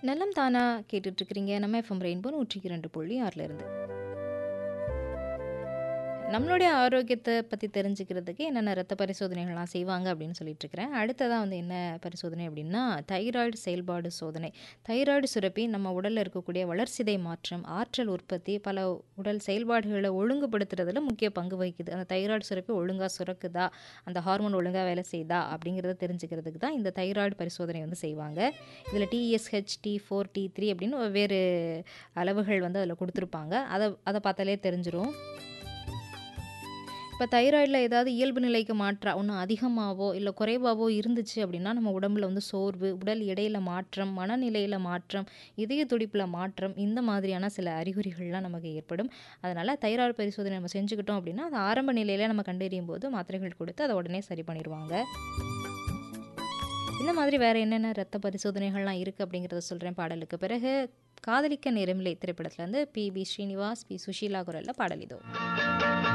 நலம் தானா கேட்டுட்டு இருக்கிறீங்க நம்ம எஃப்எம் ரெயின்போ நூற்றி இரண்டு புள்ளி ஆறுல இருந்து நம்மளுடைய ஆரோக்கியத்தை பற்றி தெரிஞ்சுக்கிறதுக்கு என்னென்ன ரத்த பரிசோதனைகள்லாம் செய்வாங்க அப்படின்னு சொல்லிட்டு இருக்கிறேன் அடுத்ததாக வந்து என்ன பரிசோதனை அப்படின்னா தைராய்டு செயல்பாடு சோதனை தைராய்டு சுரப்பி நம்ம உடலில் இருக்கக்கூடிய வளர்சிதை மாற்றம் ஆற்றல் உற்பத்தி பல உடல் செயல்பாடுகளை ஒழுங்குபடுத்துறதுல முக்கிய பங்கு வகிக்குது அந்த தைராய்டு சுரப்பி ஒழுங்காக சுரக்குதா அந்த ஹார்மோன் ஒழுங்காக வேலை செய்யுதா அப்படிங்கிறத தெரிஞ்சுக்கிறதுக்கு தான் இந்த தைராய்டு பரிசோதனை வந்து செய்வாங்க இதில் TSH T four T three அப்படின்னு வெவ்வேறு அளவுகள் வந்து அதில் கொடுத்துருப்பாங்க அதை அதை பார்த்தாலே தெரிஞ்சிரும் இப்போ தைராய்டில் ஏதாவது இயல்பு நிலைக்கு மாற்றா ஒன்று அதிகமாகவோ இல்லை குறைவாகவோ இருந்துச்சு அப்படின்னா நம்ம உடம்புல வந்து சோர்வு உடல் எடையில் மாற்றம் மனநிலையில் மாற்றம் இதய துடிப்பில் மாற்றம் இந்த மாதிரியான சில அறிகுறிகள்லாம் நமக்கு ஏற்படும் அதனால் தைராய்டு பரிசோதனை நம்ம செஞ்சுக்கிட்டோம் அப்படின்னா அது ஆரம்ப நிலையில் நம்ம கண்டறியும் போது மாத்திரைகள் கொடுத்து அதை உடனே சரி பண்ணிடுவாங்க இந்த மாதிரி வேறு என்னென்ன ரத்த பரிசோதனைகள்லாம் இருக்குது அப்படிங்கிறத சொல்கிறேன் பாடலுக்கு பிறகு காதலிக்க நேரமில்லை திரைப்படத்தில் வந்து P B Srinivas P Susheela குரலில் பாடல் இதோ